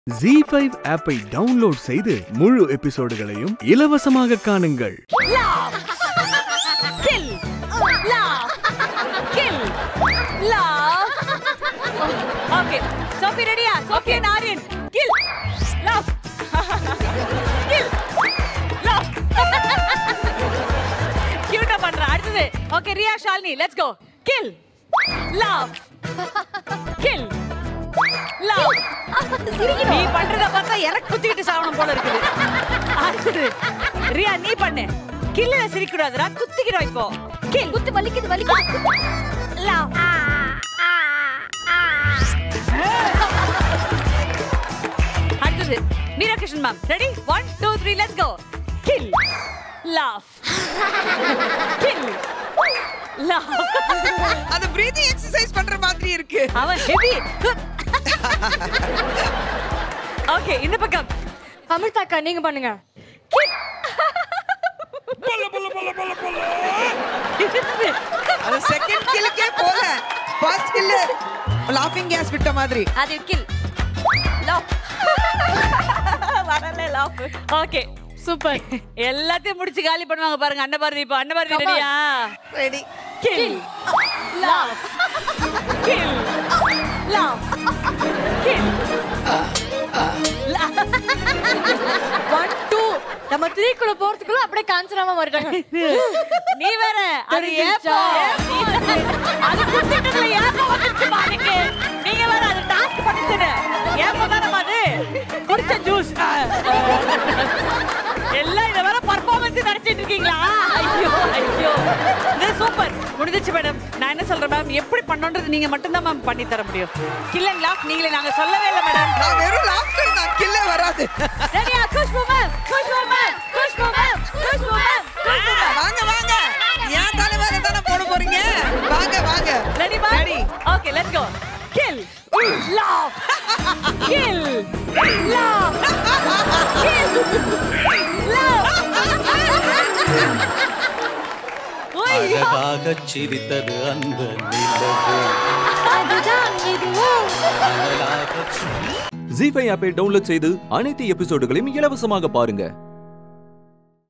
G five ஆப்பை download செய்து முழு எபிசோடுகளையும் இலவசமாக காணுங்கள் Laugh. Kill. Laugh. Kill. Laugh. Okay. Sophie ready? Sophie and Aryan. Kill. Laugh. Kill. Laugh. Cute பண்ற அடுத்தது okay Riya Shalini let's go kill love kill love நீ பண்றத பார்த்தா இறக்கு குத்திக்கிட்டு சாவணும் போல இருக்குது அடுத்தது ரியா நீ பண்ணு கில்ல சிரிக்க கூடாதுடா குத்திக்கிறோம் இப்போ கில் குத்து வலிக்குது வலிக்குது லவ் அடுத்தது Meera Krishnan ma'am ready one two three let's go kill love kill love அது பிரீதிங் எக்ஸசைஸ் பண்ற மாதிரி இருக்கு அவன் ஹெவி ஓகே இந்த பக்கம் அமிர்தாக்கா நீங்க பண்ணுங்க அது செகண்ட் கில்லுக்கே போல ஃபர்ஸ்ட் கில் லாஃபிங் கேஸ் விட்ட மாதிரி அது கில் லவ் வரல லவ் ஓகே சூப்பர் எல்லாத்தையும் முடிச்சு காலி பண்ணுவாங்க பாருங்க அன்னபாரதி இப்போ அன்னபாரதி Come on. ரெடியா ready kill love kill love kill one two நம்ம த்ரீக்குள்ள போறதுக்குள்ள அப்படியே காஞ்சனாம வருவாங்க நீ வேற அது தெரிஞ்சிருச்சா? ஏப்போ அது குத்திட்டதுல ஏப்போ வந்துச்சு பாருங்க நீங்க வேற அது டாஸ்க் பண்ணிட்டு ஏப்போ தானே அது குடிச்ச ஜூஸ் எல்லாம் இத வேற பர்ஃபார்மன்ஸ் நினைச்சிட்டு இருக்கீங்களா ஐயோ ஐயோ இது சூப்பர் முடிஞ்சிச்சு மேடம் நான் என்ன சொல்றேன் மேம் எப்படி பண்ணணுன்றது நீங்க மட்டும் தான் மேம் பண்ணி தர முடியும் கில் அண்ட் லாஃப் நீங்களே நாங்க சொல்லவே இல்லை மேடம் நான் வெறும் லாஃப்டர் தான் கில்லே வராது ரெடியா Khushbu ma'am Khushbu ma'am Khushbu ma'am Khushbu ma'am Khushbu ma'am வாங்க வாங்க ஏன் தலைவரை தானே போட போறீங்க வாங்க வாங்க Ready, man? Ready. Okay, let's go. Kill. Love. Kill. Love. Kill. Love. ஐயோ. அழகாகச் சிரித்தது அந்த நிலவு அதுதான் இதுவும் அனலாகச் ஜி ஃபைவ் ஆப்பை டவுன்லோட் செய்து அனைத்து எபிசோடுகளையும் இலவசமாக பாருங்க